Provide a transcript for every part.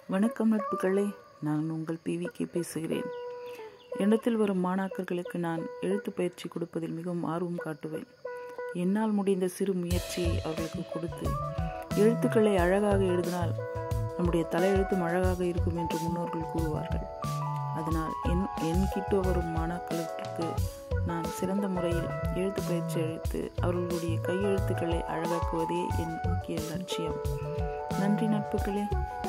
வணக்கம் நட்புகளே நான் உங்கள் பிவிகே பேசுகிறேன் எண்ணத்தில் வரும் மாணாக்கர்களுக்கு நான் எழுத்து பயிற்சி கொடுப்பதில் மிகவும் ஆர்வம் காட்டுவேன் என்னால் முடிந்த சிறு முயற்சியை அவர்களுக்கு கொடுத்து எழுத்துக்களை அழகாக எழுதினால் நம்முடைய தலையெழுத்தும் அழகாக இருக்கும் என்று முன்னோர்கள் கூறுவார்கள் அதனால் என் என் கிட்ட வரும் மாணாக்களுக்கு நான் சிறந்த முறையில் எழுத்து பயிற்சி அளித்து அவர்களுடைய கையெழுத்துக்களை அழகாக்குவதே என் முக்கிய லட்சியம் நன்றி நட்புகளே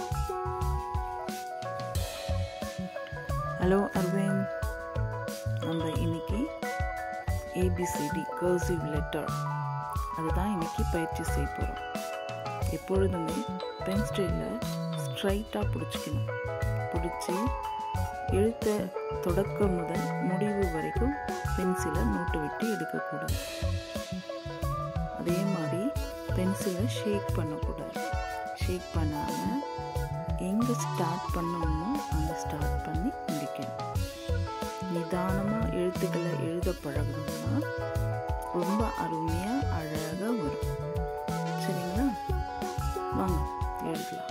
ஹலோ அரவிந்த் நம்ம இன்னைக்கு ஏபிசிடி கர்சிவ் லெட்டர் அதுதான் இன்னைக்கு பயிற்சி செய்ய போகிறோம் எப்பொழுதுமே பென்ஸ்டைலில் ஸ்ட்ரைட்டாக பிடிச்சிக்கணும் பிடிச்சி எழுத்த தொடக்கம் முதல் முடிவு வரைக்கும் பென்சிலை நோட்டு விட்டு எடுக்கக்கூடாது அதே மாதிரி பென்சிலை ஷேக் பண்ணக்கூடாது ஷேக் பண்ணாமல் எங்கே ஸ்டார்ட் பண்ணணுமோ அங்கே ஸ்டார்ட் பண்ணி முடிக்கணும் நிதானமாக எழுத்துக்களை எழுத பழகணும்னா ரொம்ப அருமையாக அழகாக வரும் சரிங்களா வாங்க எழுதலாம்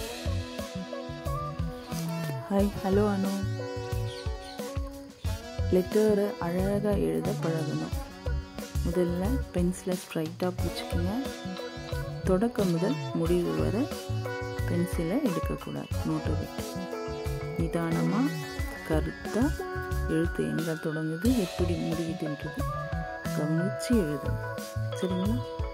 ஹாய் ஹலோ அனு லெட்டரை அழகாக எழுத பழகணும் முதல்ல பென்சிலை ஸ்ட்ரைட்டாக பிடிச்சிக்கோங்க தொடக்கம் முதல் முடிவு வரை பென்சிலை எடுக்கக்கூடாது நோட்டை விட்டு நிதானமாக கருத்தாக எழுத்து எங்கே தொடங்குது எப்படி முடியுதுன்றது கவனித்து எழுதணும் சரிங்களா